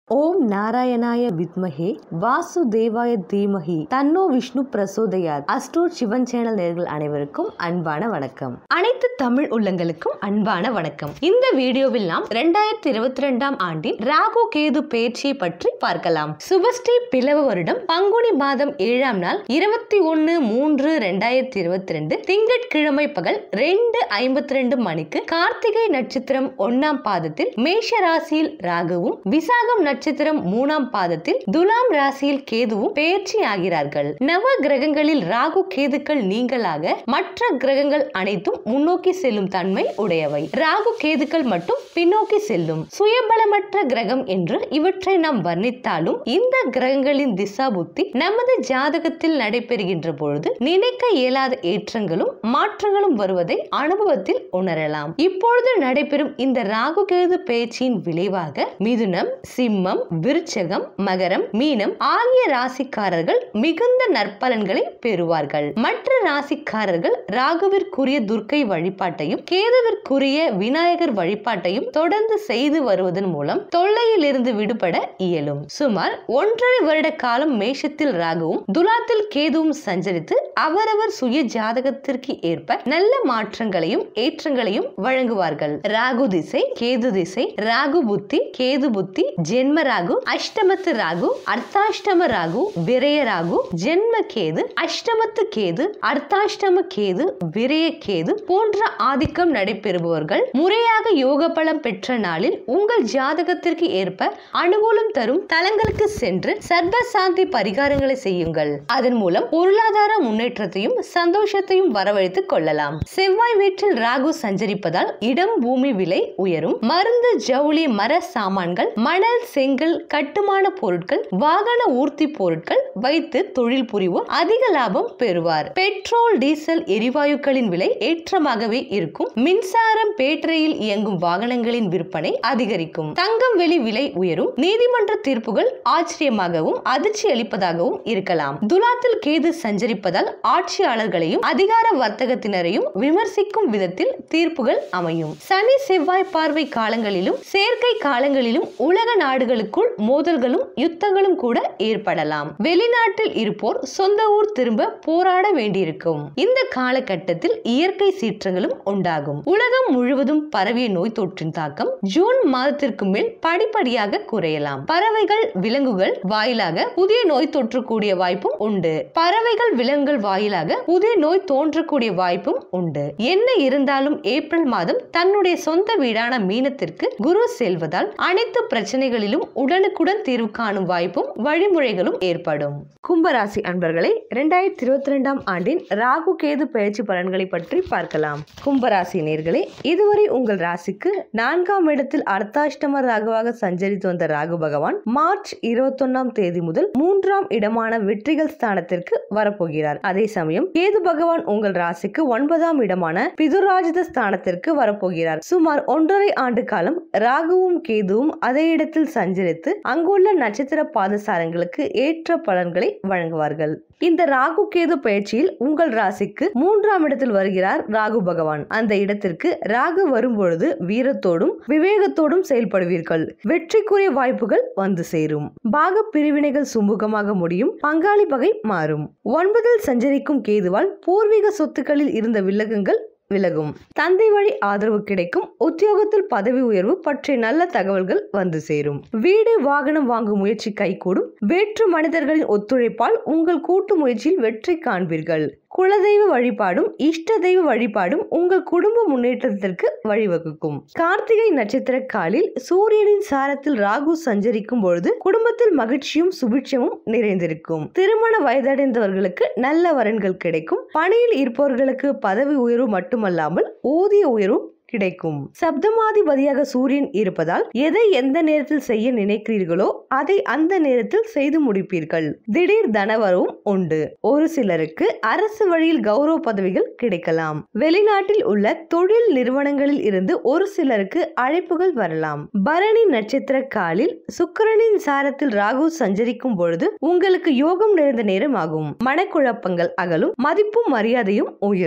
ஓம் நாராயணாய வித்மஹே வாசுதேவாய தீமஹி தன்னோ விஷ்ணு பிரசோதயாத் அஸ்ட்ரோட் சிவன் சேனல் நேர்கள் அனைவருக்கும் அன்பான வணக்கம் அனைத்து தமிழ் உள்ளங்களுக்கும் அன்பான வணக்கம் இந்த வீடியோவில் நாம் இரண்டாயிரத்தி இருபத்தி ரெண்டாம் ஆண்டின் ராகு கேது பேச்சியை பற்றி பார்க்கலாம் சுபஸ்ரீ பிளவ வருடம் பங்குனி மாதம் ஏழாம் நாள் இருபத்தி ஒன்னு மூன்று ரெண்டாயிரத்தி இருபத்தி ரெண்டு திங்கட்கிழமை பகல் ரெண்டு ஐம்பத்தி ரெண்டு மணிக்கு கார்த்திகை நட்சத்திரம் ஒன்னாம் பாதத்தில் மேஷ ராசியில் ராகுவும் விசாகம் நட்சத்திரம் மூணாம் பாதத்தில் துலாம் ராசியில் கேதுவும் பெயர்ச்சி ஆகிறார்கள் நவ கிரகங்களில் ராகு கேதுக்கள் நீங்களாக மற்ற கிரகங்கள் அனைத்தும் முன்னோக்கி செல்லும் தன்மை உடையவை ராகு கேதுக்கள் மட்டும் பின்னோக்கி செல்லும் சுயபலமற்ற கிரகம் என்று இவற்றை நாம் வர்ணித்தாலும் இந்த கிரகங்களின் திசா புத்தி நமது ஜாதகத்தில் நடைபெறுகின்ற பொழுது நினைக்க இயலாத ஏற்றங்களும் மாற்றங்களும் வருவதை அனுபவத்தில் உணரலாம் இப்பொழுது நடைபெறும் இந்த ராகு கேது பேச்சின் விளைவாக மிதுனம் சிம்மம் விருச்சகம் மகரம் மீனம் ஆகிய ராசிக்காரர்கள் மிகுந்த நற்பலன்களை பெறுவார்கள் மற்ற ராசிக்காரர்கள் ராகுவிற்குரிய துர்க்கை வழிபாட்டையும் கேதுவிற்குரிய விநாயகர் வழிபாட்டையும் தொடர்ந்து செய்து வருவதன் மூலம் தொல்லையில் இருந்து விடுபட இயலும் சுமார் ஒன்றரை வருட காலம் மேஷத்தில் ராகுவும் துலாத்தில் கேதுவும் சஞ்சரித்து அவரவர் சுய ஜாதகத்திற்கு ஏற்ப நல்ல மாற்றங்களையும் ஏற்றங்களையும் வழங்குவார்கள் ராகு திசை கேது திசை ராகு புத்தி கேது புத்தி ஜென்ம ராகு அஷ்டமத்து ராகு அர்த்தாஷ்டம ராகு விரய ராகு ஜென்ம கேது அஷ்டமத்து கேது அர்த்தாஷ்டம கேது விரய கேது போன்ற ஆதிக்கம் நடைபெறுபவர்கள் முறையாக யோக பலம் பெற்ற நாளில் உங்கள் ஜாதகத்திற்கு ஏற்ப அனுகூலம் தரும் தலங்களுக்கு சென்று சர்வ சாந்தி பரிகாரங்களை செய்யுங்கள் அதன் மூலம் பொருளாதார முன்னேற்றத்தையும் சந்தோஷத்தையும் வரவழைத்துக் கொள்ளலாம் செவ்வாய் வீட்டில் ராகு சஞ்சரிப்பதால் இடம் பூமி விலை உயரும் மருந்து ஜவுளி மர சாமான்கள் மணல் செங்கல் கட்டுமான பொருட்கள் வாகன ஊர்த்தி பொருட்கள் வைத்து தொழில் புரிவோர் அதிக லாபம் பெறுவார் பெட்ரோல் டீசல் எரிவாயுக்களின் விலை ஏற்றமாகவே இருக்கும் மின்சாரம் பேட்டரியில் இயங்கும் வாகனங்களின் விற்பனை அதிகரிக்கும் தங்கம் வெளி விலை உயரும் நீதிமன்ற தீர்ப்புகள் ஆச்சரியமாகவும் அதிர்ச்சி அளிப்பதாகவும் இருக்கலாம் துலாத்தில் கேது சஞ்சரிப்பதால் ஆட்சியாளர்களையும் அதிகார வர்த்தகத்தினரையும் விமர்சிக்கும் விதத்தில் தீர்ப்புகள் அமையும் சனி செவ்வாய் பார்வை காலங்களிலும் சேர்க்கை காலங்களிலும் உலக நாடுகளுக்குள் மோதல்களும் யுத்தங்களும் கூட ஏற்படலாம் வெளிநாட்டில் இருப்போர் சொந்த ஊர் திரும்ப போராட வேண்டியிருக்கும் இந்த காலகட்டத்தில் இயற்கை சீற்றங்களும் உண்டாகும் உலகம் முழுவதும் பரவிய நோய் தொற்றின் தாக்கம் ஜூன் மாதத்திற்கு மேல் படிப்படியாக குறையலாம் பறவைகள் விலங்குகள் வாயிலாக புதிய நோய் தொற்றக்கூடிய வாய்ப்பும் உண்டு பறவைகள் விலங்குகள் வாயிலாக புதிய நோய் தோன்றக்கூடிய வாய்ப்பும் உண்டு என்ன இருந்தாலும் ஏப்ரல் மாதம் தன்னுடைய சொந்த வீடான மீனத்திற்கு குரு செல்வதால் அனைத்து பிரச்சனைகளிலும் உடனுக்குடன் தீர்வு காணும் வாய்ப்பும் வழிமுறைகளும் ஏற்படும் கும்பராசி அன்பர்களை இரண்டாயிரத்தி இருபத்தி ரெண்டாம் ஆண்டின் ராகு கேது பயிற்சி பலன்களை பற்றி பார்க்கலாம் கும்பராசி நேர்களே இதுவரை உங்கள் ராசிக்கு நான்காம் இடத்தில் அர்த்தாஷ்டம ராகுவாக சஞ்சரித்து வந்த ராகு பகவான் மார்ச் இருபத்தொன்னாம் தேதி முதல் மூன்றாம் இடமான வெற்றிகள் ஸ்தானத்திற்கு வரப்போகிறார் அதே சமயம் கேது பகவான் உங்கள் ராசிக்கு ஒன்பதாம் இடமான பிதுராஜித ஸ்தானத்திற்கு வரப்போகிறார் சுமார் ஒன்றரை ஆண்டு காலம் ராகுவும் கேதுவும் அதே இடத்தில் சஞ்சரித்து அங்குள்ள நட்சத்திர பாதசாரங்களுக்கு ஏற்ற பலன்களை வழங்குவார்கள் இந்த ராகு கேது பயிற்சியில் உங்கள் ராசிக்கு மூன்றாம் இடத்தில் வருகிறார் ராகு பகவான் அந்த இடத்திற்கு ராகு வரும்பொழுது வீரத்தோடும் விவேகத்தோடும் செயல்படுவீர்கள் வெற்றிக்குரிய வாய்ப்புகள் வந்து சேரும் பாக பிரிவினைகள் சுமூகமாக முடியும் பங்காளி பகை மாறும் ஒன்பதில் சஞ்சரிக்கும் கேதுவால் பூர்வீக சொத்துக்களில் இருந்த வில்லகங்கள் விலகும் தந்தை வழி ஆதரவு கிடைக்கும் உத்தியோகத்தில் பதவி உயர்வு பற்றிய நல்ல தகவல்கள் வந்து சேரும் வீடு வாகனம் வாங்கும் முயற்சி கைகூடும் வேற்று மனிதர்களின் ஒத்துழைப்பால் உங்கள் கூட்டு முயற்சியில் வெற்றி காண்பீர்கள் குலதெய்வ வழிபாடும் இஷ்ட தெய்வ வழிபாடும் உங்கள் குடும்ப முன்னேற்றத்திற்கு வழிவகுக்கும் கார்த்திகை நட்சத்திர காலில் சூரியனின் சாரத்தில் ராகு சஞ்சரிக்கும் பொழுது குடும்பத்தில் மகிழ்ச்சியும் சுபிட்சமும் நிறைந்திருக்கும் திருமண வயதடைந்தவர்களுக்கு நல்ல வரன்கள் கிடைக்கும் பணியில் இருப்பவர்களுக்கு பதவி உயர்வு மட்டுமல்லாமல் ஊதிய உயர்வும் கிடைக்கும் சப்தமாதிபதியாக சூரியன் இருப்பதால் எதை எந்த நேரத்தில் செய்ய நினைக்கிறீர்களோ அதை அந்த நேரத்தில் செய்து முடிப்பீர்கள் திடீர் தனவரவும் உண்டு ஒரு சிலருக்கு அரசு வழியில் கௌரவ பதவிகள் கிடைக்கலாம் வெளிநாட்டில் உள்ள தொழில் நிறுவனங்களில் இருந்து ஒரு சிலருக்கு அழைப்புகள் வரலாம் பரணி நட்சத்திர காலில் சுக்கிரனின் சாரத்தில் ராகு சஞ்சரிக்கும் பொழுது உங்களுக்கு யோகம் நிறைந்த நேரம் ஆகும் மனக்குழப்பங்கள் அகலும் மதிப்பும் மரியாதையும் உயரும்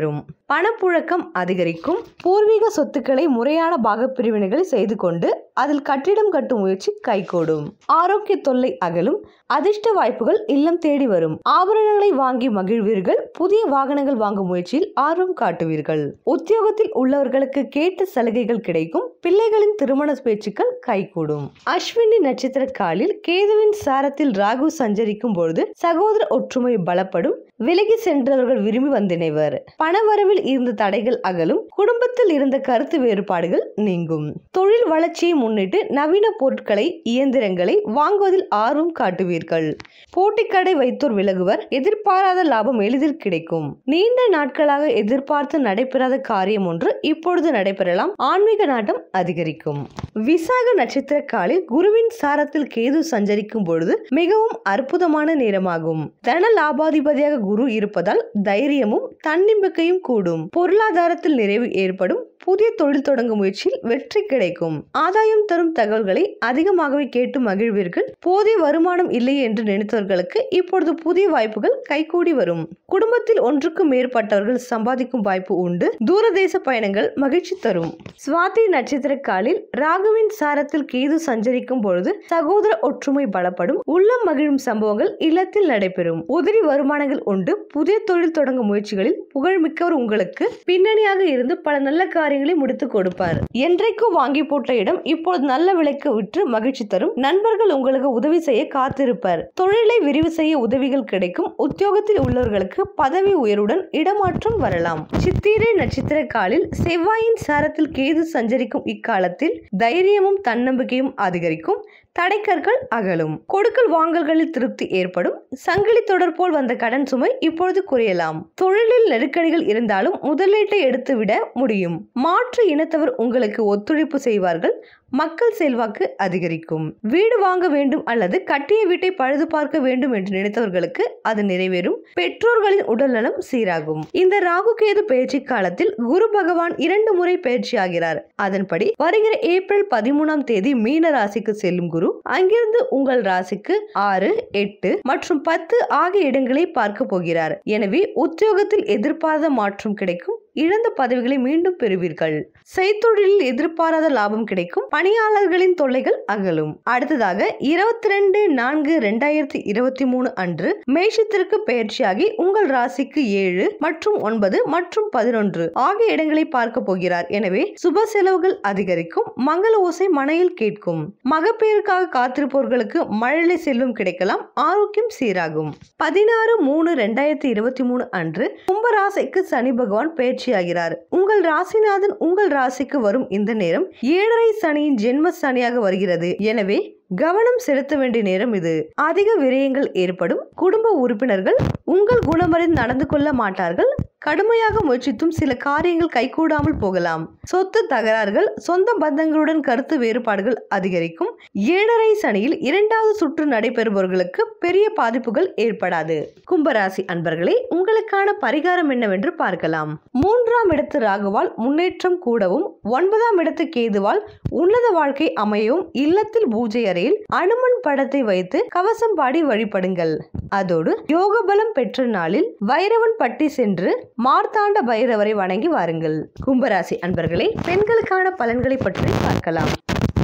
பணப்புழக்கம் அதிகரிக்கும் பூர்வீக சொத்துக்களை முறையான பாகப்பிரிவினைகளை செய்து கொண்டு அதில் கட்டிடம் கட்டும் முயற்சி கைகூடும் ஆரோக்கிய தொல்லை அகலும் அதிர்ஷ்ட வாய்ப்புகள் இல்லம் தேடி வரும் ஆபரணங்களை வாங்கி மகிழ்வீர்கள் புதிய வாகனங்கள் வாங்கும் முயற்சியில் ஆர்வம் காட்டுவீர்கள் உத்தியோகத்தில் உள்ளவர்களுக்கு கேட்ட சலுகைகள் கிடைக்கும் பிள்ளைகளின் திருமண பேச்சுக்கள் கைகூடும் அஸ்வினி நட்சத்திர காலில் கேதுவின் சாரத்தில் ராகு சஞ்சரிக்கும் பொழுது சகோதர ஒற்றுமை பலப்படும் விலகி சென்றவர்கள் விரும்பி வந்திணைவர் பணவரவில் இருந்த தடைகள் அகலும் குடும்பத்தில் இருந்த கருத்து வேறுபாடுகள் நீங்கும் தொழில் வளர்ச்சியை முன்னிட்டு நவீன பொருட்களை இயந்திரங்களை வாங்குவதில் ஆர்வம் காட்டுவீர்கள் போட்டிக்கடை வைத்தோர் விலகுவர் எதிர்பாராத லாபம் எளிதில் கிடைக்கும் நீண்ட நாட்களாக எதிர்பார்த்து நடைபெறாத காரியம் ஒன்று இப்பொழுது நடைபெறலாம் ஆன்மீக நாட்டம் அதிகரிக்கும் விசாக நட்சத்திர காலில் குருவின் சாரத்தில் கேது சஞ்சரிக்கும் பொழுது மிகவும் அற்புதமான நேரமாகும் தன லாபாதிபதியாக குரு இருப்பதால் தைரியமும் தன்னம்பிக்கையும் கூடும் பொருளாதாரத்தில் நிறைவு ஏற்படும் புதிய தொழில் தொடங்கும் முயற்சியில் வெற்றி கிடைக்கும் ஆதாயம் தரும் தகவல்களை அதிகமாகவே கேட்டு மகிழ்வீர்கள் போதிய வருமானம் இல்லை என்று நினைத்தவர்களுக்கு இப்பொழுது புதிய வாய்ப்புகள் கைகூடி வரும் குடும்பத்தில் ஒன்றுக்கும் மேற்பட்டவர்கள் சம்பாதிக்கும் வாய்ப்பு உண்டு தூரதேச பயணங்கள் மகிழ்ச்சி தரும் சுவாதி நட்சத்திர காலில் ராகுவின் சாரத்தில் கேது சஞ்சரிக்கும் பொழுது சகோதர ஒற்றுமை பலப்படும் உள்ளம் மகிழும் சம்பவங்கள் இல்லத்தில் நடைபெறும் உதிரி வருமானங்கள் உண்டு புதிய தொழில் தொடங்கும் முயற்சிகளில் புகழ்மிக்கவர் உங்களுக்கு பின்னணியாக இருந்து பல நல்ல காரியங்களை முடித்துக் கொடுப்பார் என்றைக்கோ வாங்கி போட்ட இடம் இப்பொழுது நல்ல விலைக்கு விற்று மகிழ்ச்சி தரும் நண்பர்கள் உங்களுக்கு உதவி செய்ய காத்திருப்பர் தொழிலை விரிவு செய்ய உதவிகள் கிடைக்கும் உத்தியோகத்தில் உள்ளவர்களுக்கு பதவி உயர்வுடன் இடமாற்றம் வரலாம் சித்திரை நட்சத்திர காலில் செவ்வாயின் சாரத்தில் கேது சஞ்சரிக்கும் இக்காலத்தில் தைரியமும் தன்னம்பிக்கையும் அதிகரிக்கும் தடைக்கற்கள் அகலும் கொடுக்கல் வாங்கல்களில் திருப்தி ஏற்படும் சங்கிலி தொடர் போல் வந்த கடன் சுமை இப்பொழுது குறையலாம் தொழிலில் நெருக்கடிகள் இருந்தாலும் முதலீட்டை எடுத்துவிட முடியும் மாற்று இனத்தவர் உங்களுக்கு ஒத்துழைப்பு செய்வார்கள் மக்கள் செல்வாக்கு அதிகரிக்கும் வீடு வாங்க வேண்டும் அல்லது கட்டிய வீட்டை பழுது பார்க்க வேண்டும் என்று நினைத்தவர்களுக்கு அது நிறைவேறும் பெற்றோர்களின் உடல்நலம் சீராகும் இந்த ராகு கேது பயிற்சி காலத்தில் குரு பகவான் இரண்டு முறை பயிற்சியாகிறார் அதன்படி வருகிற ஏப்ரல் பதிமூணாம் தேதி மீன ராசிக்கு செல்லும் குரு அங்கிருந்து உங்கள் ராசிக்கு ஆறு எட்டு மற்றும் பத்து ஆகிய இடங்களை பார்க்க போகிறார் எனவே உத்தியோகத்தில் எதிர்பாராத மாற்றம் கிடைக்கும் இழந்த பதவிகளை மீண்டும் பெறுவீர்கள் செய்தொழிலில் எதிர்பாராத லாபம் கிடைக்கும் பணியாளர்களின் தொல்லைகள் அகலும் அடுத்ததாக இருபத்தி ரெண்டு நான்கு ரெண்டாயிரத்தி இருபத்தி மூணு அன்று மேஷத்திற்கு பயிற்சியாகி உங்கள் ராசிக்கு ஏழு மற்றும் ஒன்பது மற்றும் பதினொன்று ஆகிய இடங்களை பார்க்க போகிறார் எனவே சுப செலவுகள் அதிகரிக்கும் மங்கள ஓசை மனையில் கேட்கும் மகப்பேருக்காக காத்திருப்பவர்களுக்கு மழலை செல்வம் கிடைக்கலாம் ஆரோக்கியம் சீராகும் பதினாறு மூணு ரெண்டாயிரத்தி இருபத்தி மூணு அன்று கும்பராசிக்கு சனி பகவான் பயிற்சியாகிறார் உங்கள் ராசிநாதன் உங்கள் ராசிக்கு வரும் இந்த நேரம் ஏழரை சனியின் ஜென்ம சனியாக வருகிறது எனவே கவனம் செலுத்த வேண்டிய நேரம் இது அதிக விரயங்கள் ஏற்படும் குடும்ப உறுப்பினர்கள் உங்கள் குணமறிந்து நடந்து கொள்ள மாட்டார்கள் கடுமையாக முயற்சித்தும் சில காரியங்கள் கைகூடாமல் போகலாம் சொத்து தகராறுகள் சொந்த பந்தங்களுடன் கருத்து வேறுபாடுகள் அதிகரிக்கும் ஏழரை சனியில் இரண்டாவது சுற்று நடைபெறுபவர்களுக்கு பெரிய பாதிப்புகள் ஏற்படாது கும்பராசி அன்பர்களே உங்களுக்கான பரிகாரம் என்னவென்று பார்க்கலாம் மூன்றாம் இடத்து ராகுவால் முன்னேற்றம் கூடவும் ஒன்பதாம் இடத்து கேதுவால் உன்னத வாழ்க்கை அமையவும் இல்லத்தில் பூஜை அறையில் அனுமன் படத்தை வைத்து கவசம் பாடி வழிபடுங்கள் அதோடு யோக பலம் பெற்ற நாளில் வைரவன் பட்டி சென்று மார்த்தாண்ட பைரவரை வணங்கி வாருங்கள் கும்பராசி அன்பர்களே பெண்களுக்கான பலன்களை பற்றி பார்க்கலாம்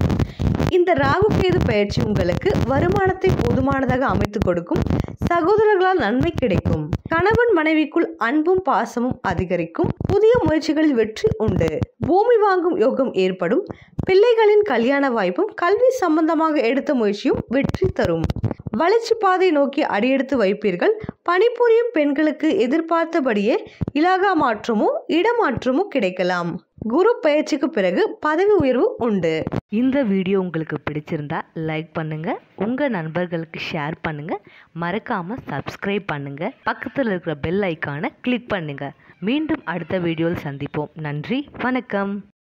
இந்த ராகு கேது பயிற்சி உங்களுக்கு வருமானத்தை போதுமானதாக அமைத்துக் கொடுக்கும் சகோதரர்களால் நன்மை கிடைக்கும் கணவன் மனைவிக்குள் அன்பும் பாசமும் அதிகரிக்கும் புதிய முயற்சிகளில் வெற்றி உண்டு பூமி வாங்கும் யோகம் ஏற்படும் பிள்ளைகளின் கல்யாண வாய்ப்பும் கல்வி சம்பந்தமாக எடுத்த முயற்சியும் வெற்றி தரும் வளர்ச்சி பாதை நோக்கி அடியெடுத்து வைப்பீர்கள் பணிபுரியும் பெண்களுக்கு எதிர்பார்த்தபடியே இலாகா மாற்றமோ இடமாற்றமோ கிடைக்கலாம் குரு பயிற்சிக்கு பிறகு பதவி உயர்வு உண்டு இந்த வீடியோ உங்களுக்கு பிடிச்சிருந்தா லைக் பண்ணுங்க உங்க நண்பர்களுக்கு ஷேர் பண்ணுங்க மறக்காம சப்ஸ்கிரைப் பண்ணுங்க பக்கத்தில் இருக்கிற பெல் ஐக்கானை கிளிக் பண்ணுங்க மீண்டும் அடுத்த வீடியோவில் சந்திப்போம் நன்றி வணக்கம்